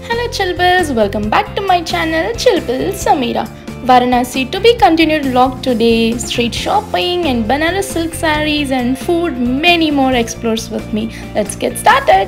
Hello Chilpils, welcome back to my channel Chilpil Samira. Varanasi to be continued vlog today, street shopping and Banaras silk sarees and food, many more explores with me. Let's get started.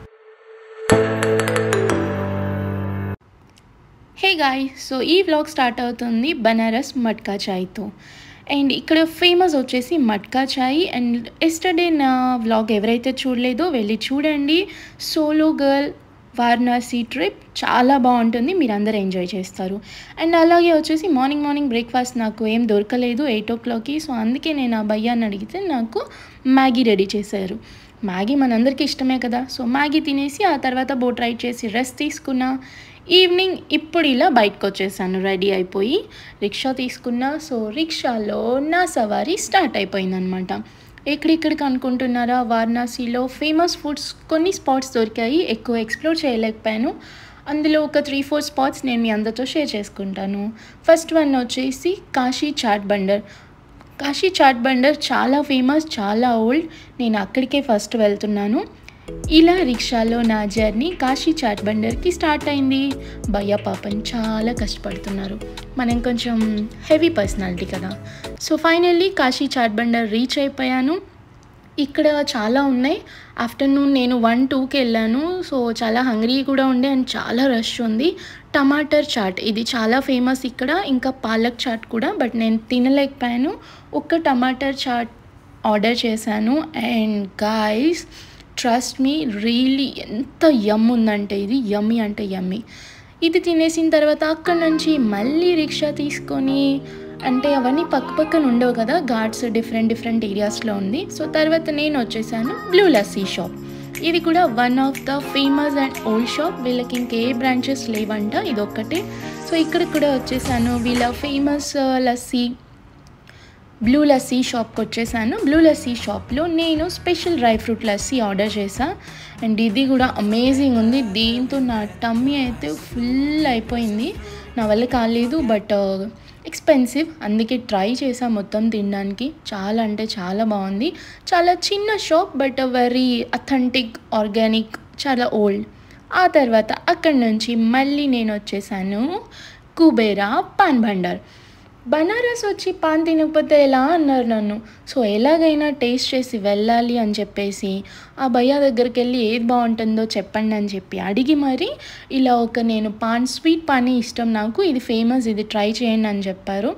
Hey guy so ఈ vlog start అవుతుంది బనారస్ మట్కా చాయ్తో and ఇక్కడ famous వచ్చేసి మట్కా చాయ్ and yesterday నా vlog ఎవరైతే చూడలేదో వెళ్ళి చూడండి సోలో గర్ల్ వారణాసి ట్రిప్ చాలా బాగుంటుంది మీరు అందరు ఎంజాయ్ చేస్తారు అండ్ అలాగే వచ్చేసి మార్నింగ్ మార్నింగ్ బ్రేక్ఫాస్ట్ నాకు ఏం దొరకలేదు ఎయిట్ ఓ క్లాక్కి సో అందుకే నేను ఆ భయ్యాన్ని అడిగితే నాకు మ్యాగీ రెడీ చేశారు మ్యాగీ మనందరికీ ఇష్టమే కదా సో మ్యాగీ తినేసి ఆ తర్వాత బోట్ రైడ్ చేసి రెస్ట్ తీసుకున్నా ఈవినింగ్ ఇప్పుడు ఇలా బయటకు వచ్చేసాను రెడీ అయిపోయి రిక్షా తీసుకున్నా సో రిక్షాలో నా సవారీ స్టార్ట్ అయిపోయిందనమాట ఎక్కడెక్కడికి అనుకుంటున్నారా వారణాసిలో ఫేమస్ ఫుడ్స్ కొన్ని స్పాట్స్ దొరికాయి ఎక్కువ ఎక్స్ప్లోర్ చేయలేకపోయాను అందులో ఒక త్రీ ఫోర్ స్పాట్స్ నేను మీ అందరితో షేర్ చేసుకుంటాను ఫస్ట్ వన్ వచ్చేసి కాశీ చాట్ బండర్ కాశీ చాట్ బండర్ చాలా ఫేమస్ చాలా ఓల్డ్ నేను అక్కడికే ఫస్ట్ వెళ్తున్నాను ఇలా రిక్షాలో నా జర్నీ కాశీ చాట్ బండర్కి స్టార్ట్ అయింది భయ్య పాపం చాలా కష్టపడుతున్నారు మనం కొంచెం హెవీ పర్సనాలిటీ కదా so finally Kashi Chaat Bhandar reach అయిపోయాను ఇక్కడ చాలా ఉన్నాయి ఆఫ్టర్నూన్ నేను వన్ టూకి వెళ్ళాను సో చాలా హంగ్రీ కూడా ఉండే అండ్ చాలా రష్ ఉంది టమాటర్ చాట్ ఇది చాలా ఫేమస్ ఇక్కడ ఇంకా పాలక్ చాట్ కూడా బట్ నేను తినలేకపోయాను ఒక్క టమాటర్ చాట్ ఆర్డర్ చేశాను and guys trust me really ఎంత యమ్ ఉందంటే ఇది యమ్మీ అంటే యమ్మీ ఇది తినేసిన తర్వాత అక్కడ నుంచి మళ్ళీ రిక్షా తీసుకొని అంటే అవన్నీ పక్క పక్కన ఉండవు కదా ఘాట్స్ డిఫరెంట్ డిఫరెంట్ ఏరియాస్లో ఉంది సో తర్వాత నేను వచ్చేసాను బ్లూ లస్సీ షాప్ ఇది కూడా one of the famous and old shop వీళ్ళకి ఇంకే బ్రాంచెస్ లేవంట ఇది ఒక్కటే సో ఇక్కడ కూడా వచ్చేసాను వీళ్ళ ఫేమస్ లస్సీ బ్లూ లస్సీ షాప్కి వచ్చేసాను బ్లూ లస్సీ షాప్లో నేను special dry fruit lassi order చేసా అండ్ ఇది కూడా అమేజింగ్ ఉంది దీంతో నా టమ్మీ అయితే ఫుల్ అయిపోయింది నా వల్ల కాలేదు బట్ ఎక్స్పెన్సివ్ అందుకే ట్రై చేసా మొత్తం తినడానికి చాలా అంటే చాలా బాగుంది చాలా చిన్న shop but very authentic organic చాలా ఓల్డ్ ఆ తర్వాత అక్కడి నుంచి మళ్ళీ నేను వచ్చేసాను కుబేరా పాన్ భండార్ బనారస్ వచ్చి పాన్ తినకపోతే ఎలా అన్నారు నన్ను సో ఎలాగైనా టేస్ట్ చేసి వెళ్ళాలి అని చెప్పేసి ఆ భయ్య దగ్గరికి వెళ్ళి ఏది బాగుంటుందో చెప్పండి అని చెప్పి అడిగి మరి ఇలా ఒక నేను పాన్ స్వీట్ పానీ ఇష్టం నాకు ఇది ఫేమస్ ఇది ట్రై చేయండి అని చెప్పారు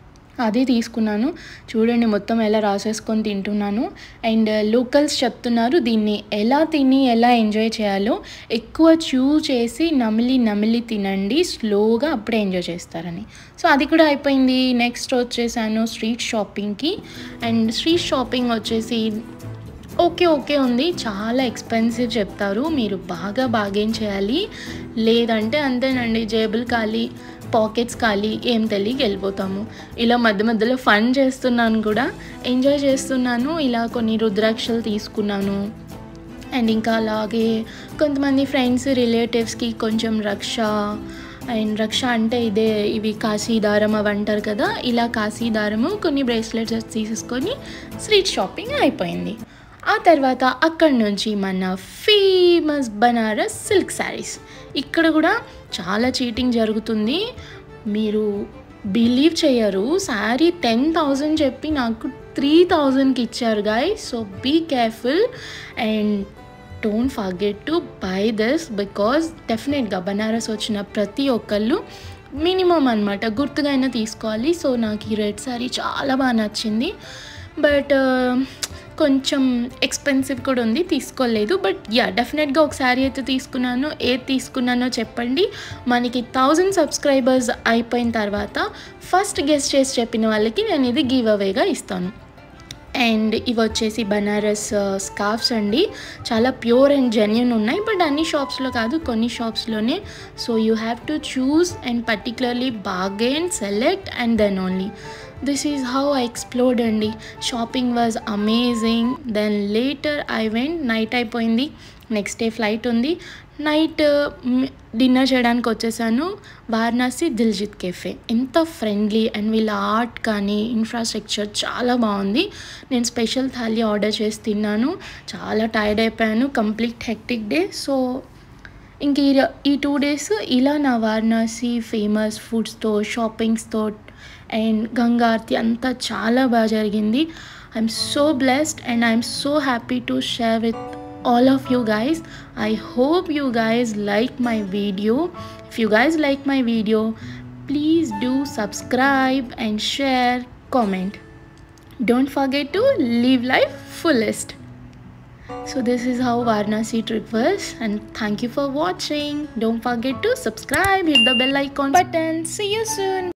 అదే తీసుకున్నాను చూడండి మొత్తం ఎలా రాసేసుకొని తింటున్నాను అండ్ లోకల్స్ చెప్తున్నారు దీన్ని ఎలా తిని ఎలా ఎంజాయ్ చేయాలో ఎక్కువ చూ చేసి నమిలి నమిలి తినండి స్లోగా అప్పుడే ఎంజాయ్ చేస్తారని సో అది కూడా అయిపోయింది నెక్స్ట్ వచ్చేసాను స్ట్రీట్ షాపింగ్కి అండ్ స్ట్రీట్ షాపింగ్ వచ్చేసి ఓకే ఓకే ఉంది చాలా ఎక్స్పెన్సివ్ చెప్తారు మీరు బాగా బాగేం చేయాలి లేదంటే అంతేనండి జేబుల్ ఖాళీ పాకెట్స్ ఖాళీ ఏం తెలియక వెళ్ళిపోతాము ఇలా మధ్య మధ్యలో ఫన్ చేస్తున్నాను కూడా ఎంజాయ్ చేస్తున్నాను ఇలా కొన్ని రుద్రాక్షలు తీసుకున్నాను అండ్ ఇంకా అలాగే కొంతమంది ఫ్రెండ్స్ రిలేటివ్స్కి కొంచెం రక్ష అండ్ రక్ష అంటే ఇదే ఇవి కాశీ దారం అవి అంటారు కదా ఇలా కాశీ దారము కొన్ని బ్రేస్లెట్స్ తీసేసుకొని స్ట్రీట్ షాపింగ్ అయిపోయింది ఆ తర్వాత అక్కడి నుంచి మన ఫేమస్ బనారస్ సిల్క్ శారీస్ ఇక్కడ కూడా చాలా చీటింగ్ జరుగుతుంది మీరు బిలీవ్ చేయరు శారీ టెన్ థౌజండ్ చెప్పి నాకు త్రీ థౌజండ్కి ఇచ్చారు guys so be careful and don't forget to buy this because డెఫినెట్గా బనారస్ వచ్చిన ప్రతి ఒక్కళ్ళు మినిమం అనమాట గుర్తుగా అయినా తీసుకోవాలి సో నాకు ఈ రెడ్ శారీ చాలా బాగా నచ్చింది బట్ కొంచెం ఎక్స్పెన్సివ్ కూడా ఉంది తీసుకోలేదు బట్ యా డెఫినెట్గా ఒక శారీ అయితే తీసుకున్నాను ఏది తీసుకున్నానో చెప్పండి మనకి థౌజండ్ సబ్స్క్రైబర్స్ అయిపోయిన తర్వాత ఫస్ట్ గెస్ట్ చేసి చెప్పిన వాళ్ళకి నేను ఇది గివ్ అవేగా ఇస్తాను అండ్ ఇవి వచ్చేసి బనారస్ స్కార్ఫ్స్ అండి చాలా ప్యూర్ అండ్ జెన్యున్ ఉన్నాయి బట్ అన్ని షాప్స్లో కాదు కొన్ని షాప్స్లోనే so you have to choose and particularly bargain select and then only this is how I explored అండి shopping was amazing then later I went night అయిపోయింది నెక్స్ట్ డే ఫ్లైట్ ఉంది night dinner చేయడానికి వచ్చేసాను వారణాసి దిల్జిత్ కెఫే ఎంత friendly and వీళ్ళ art కానీ infrastructure చాలా బాగుంది నేను స్పెషల్ థాలీ ఆర్డర్ చేసి తిన్నాను చాలా టైర్డ్ అయిపోయాను కంప్లీట్ హెక్టిక్ డే సో ఇంక ఈ ర- ఈ టూ డేస్ ఇలా నా Varanasi famous food store shopping store and Ganga aarti అంతా చాలా బాగా జరిగింది I'm so blessed and I'm so happy to share with all of you guys i hope you guys like my video if you guys like my video please do subscribe and share comment don't forget to live life fullest so this is how Varanasi trip was and thank you for watching don't forget to subscribe hit the bell icon button see you soon